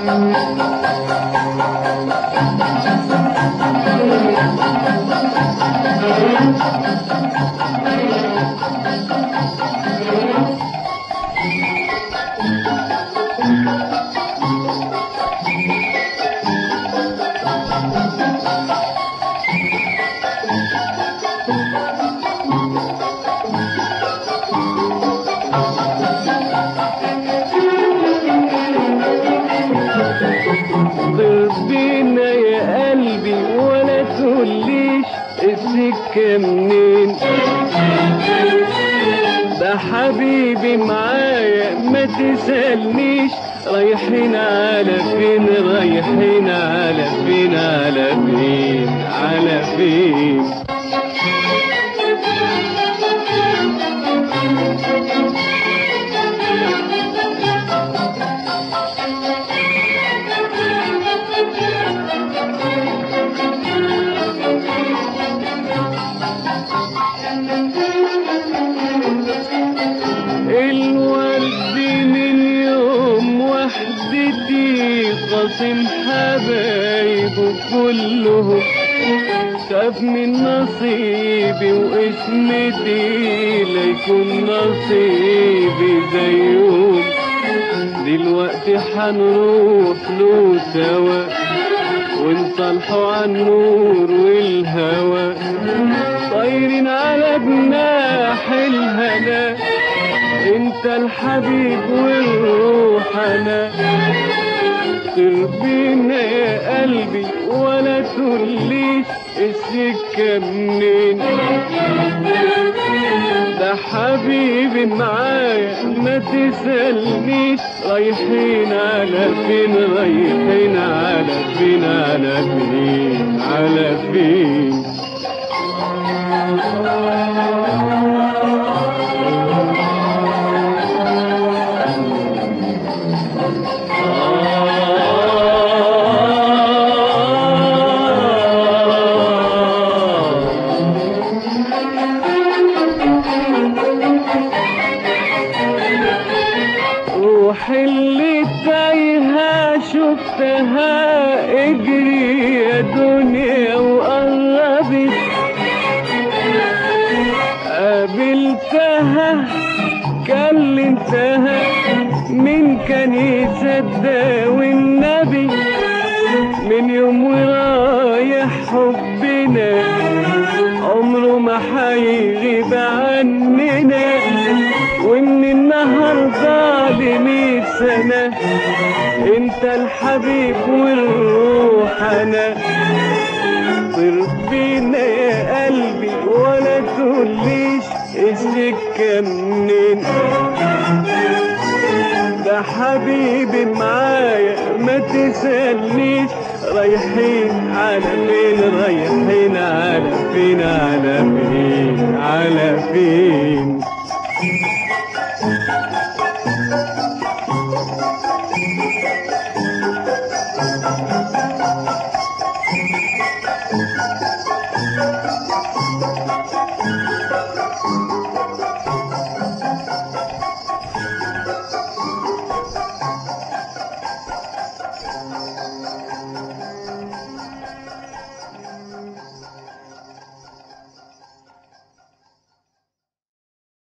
بينا يا قلبي ولا تقوليش السكة منين ده حبيبي معايا ما تسألنيش رايحين على فين رايحين على فين على فين على فين الورد من يوم وحدتي قاسم حبايبه كلهم شاف من نصيبي واسمتي ليكون نصيبي زيهم دلوقتي حنروح له سوا ونصلحوا عن النور والهوى طايرين على جناح الهنا انت الحبيب والروح انا طير بينا يا قلبي ولا تقوليش السكة منين ده حبيبي معايا ما تسألنيش رايحين على فين رايحين على فين على فين على فين روحي اللي تايهة شفتها اجري يا دنيا وقربت قابلتها كلمتها من كان يصدق والنبي من يوم ورايح حبنا عمره ما حيغيب عننا ومن النهارده لمية سنة انت الحبيب والروح انا طير بينا يا قلبي ولا تقوليش السكة منين ده حبيبي معايا ما تسألنيش رايحين على فين رايحين على فين على فين على فين